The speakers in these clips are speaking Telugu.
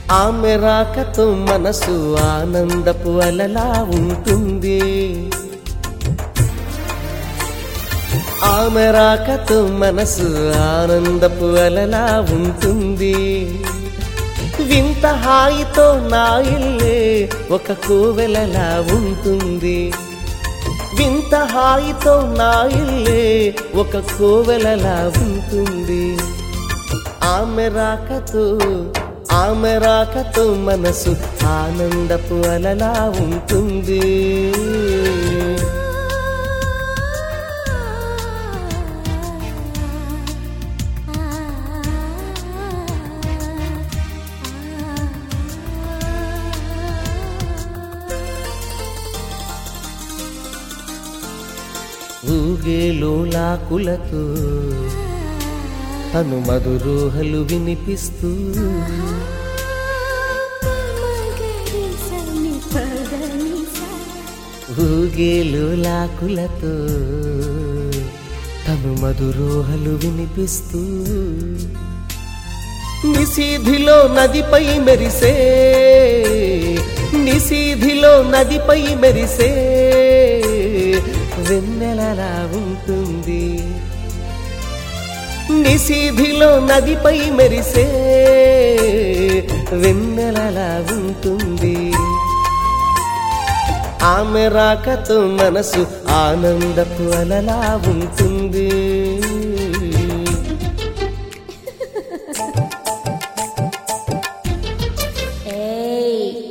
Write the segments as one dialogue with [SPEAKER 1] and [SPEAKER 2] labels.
[SPEAKER 1] ఆమె రాకతో మనసు ఆనందపు అలలా ఉంటుంది ఆమె రాకతో మనసు ఆనందపు అలలా ఉంటుంది వింత హాయితో నా ఇల్లే ఒక కోవెలలా ఉంటుంది వింత హాయితో నా ఇల్లే ఒక కోవెలలా ఉంటుంది ఆమె రాకతో ఆమె రాకతో మనసు ఆనందపు అలలా ఉంటుంది ఊగేలోలాకులతో తను మధురోహలు వినిపిస్తూ ఊగేలోలాకులతో తను మధురోహలు వినిపిస్తూ నిశీధిలో నదిపై మెరిసే నిశీధిలో నదిపై మెరిసే వెన్నెలలా ఉంటుంది నిశీధిలో నదిపై మెరిసే వెన్నెలలా ఉంటుంది ఆమె రాకతో మనసు ఆనందపు అలలా ఉంటుంది
[SPEAKER 2] ఏయ్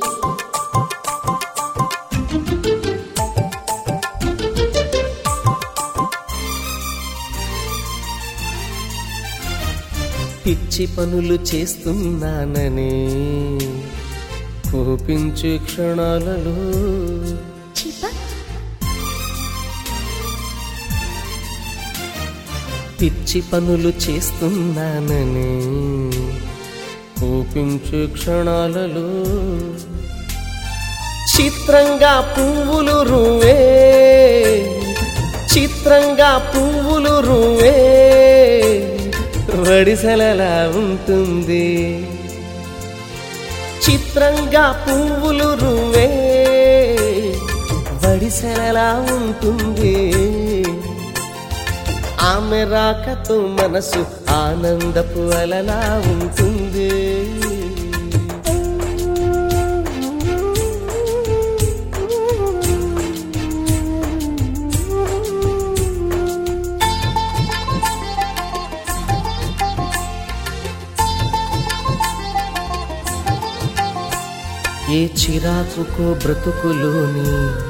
[SPEAKER 1] పిచ్చి పనులు చేస్తున్నానని కోపించే క్షణాలలో
[SPEAKER 2] చిప
[SPEAKER 1] పిచ్చి పనులు చేస్తున్నానని కోపించే క్షణాలలో చిత్రంగా పువ్వులు రువే చిత్రంగా పువ్వులు రువే వడిసెలలా ఉంటుంది చిత్రంగా పువ్వులు రువే వడిసెలలా ఉంటుంది ఆమె రాకతో మనసు ఆనందపు అలలా ఉంటుంది ఏ చిరాకుకో బ్రతుకులోని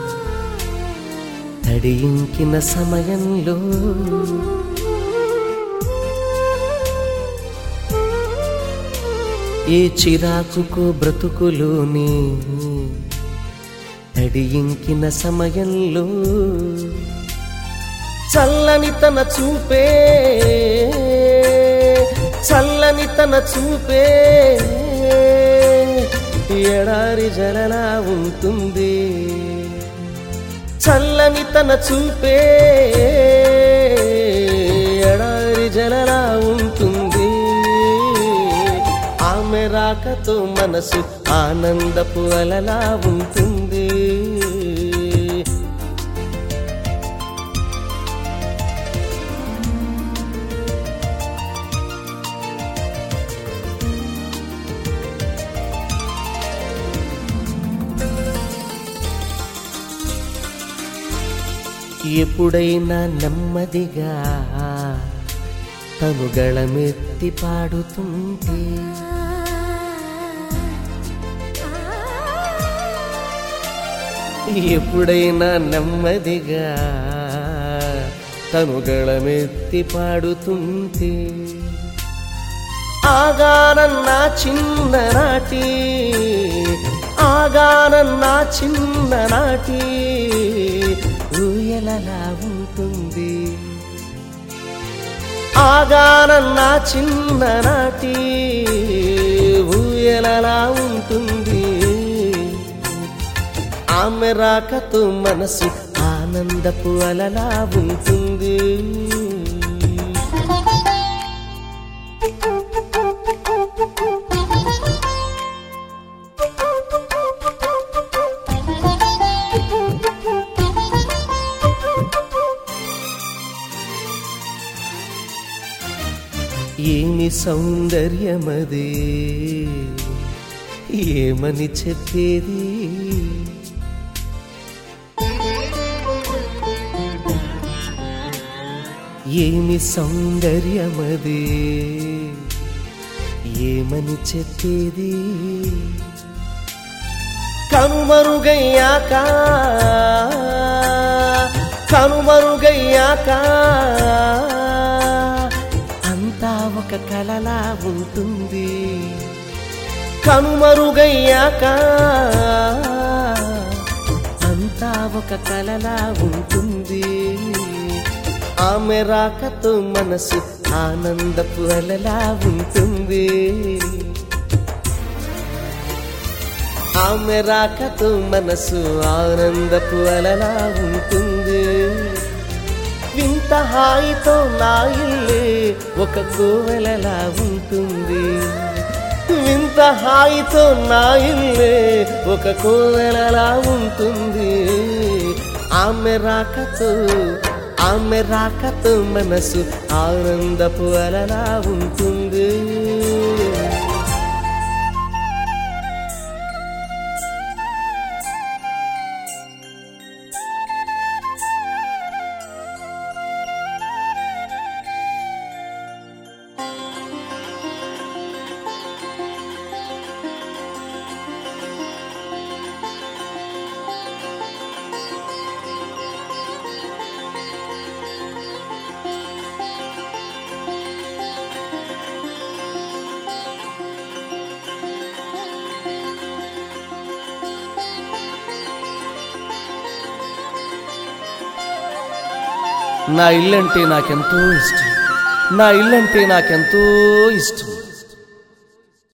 [SPEAKER 1] తడియింకిన సమయంలో ఏ చిరాకుకో బ్రతుకులోని తడియింకిన సమయంలో చల్లని తన చూపే చల్లని తన చూపే ఎడారి జలలా ఉంటుంది చల్లని తన చూపే ఎడారి జలలా ఉంటుంది ఆమె రాకతో మనసు ఆనందపు అలలా ఉంటుంది ఎప్పుడైనా నెమ్మదిగా తను గళమెత్తి పాడుతుంటే ఎప్పుడైనా నెమ్మదిగా తను గళమెత్తి పాడుతుంటే ఆగానన్నా చిన్ననాటి ఆగానన్నా చిన్ననాటి ఊయలలా ఉంటుంది ఆగానన్నా చిన్ననాటి ఊయలలా ఉంటుంది ఆమె రాకతో మనసు ఆనందపు అలలా ఉంటుంది ఏమి సౌందర్యమదే ఏమని చెప్పేది ఏమి సౌందర్యమదే ఏమని చెప్పేది కనుమరుగయ్యాక కనుమరుగయ్యాక అంతా ఒక కలలా ఉంటుంది కనుమరుగయ్యాక అంతా ఒక కలలా ఉంటుంది ఆమె రాకతో మనసు ఆనందపు అలలా ఉంటుంది ఆమె రాకతో మనసు ఆనందపు అలలా ఉంటుంది వింత హాయితో నా ఇల్లే ఒక కోవెలలా ఉంటుంది వింత హాయితో నా ఇల్లే ఒక కోవెలలా ఉంటుంది ఆమె రాకతో ఆమె రాకతో మనసు ఆనందపు అలలా ఉంటుంది నా ఇల్లంటే నాకెంతో ఇష్టం నా ఇల్లంటే నాకెంతో ఇష్టం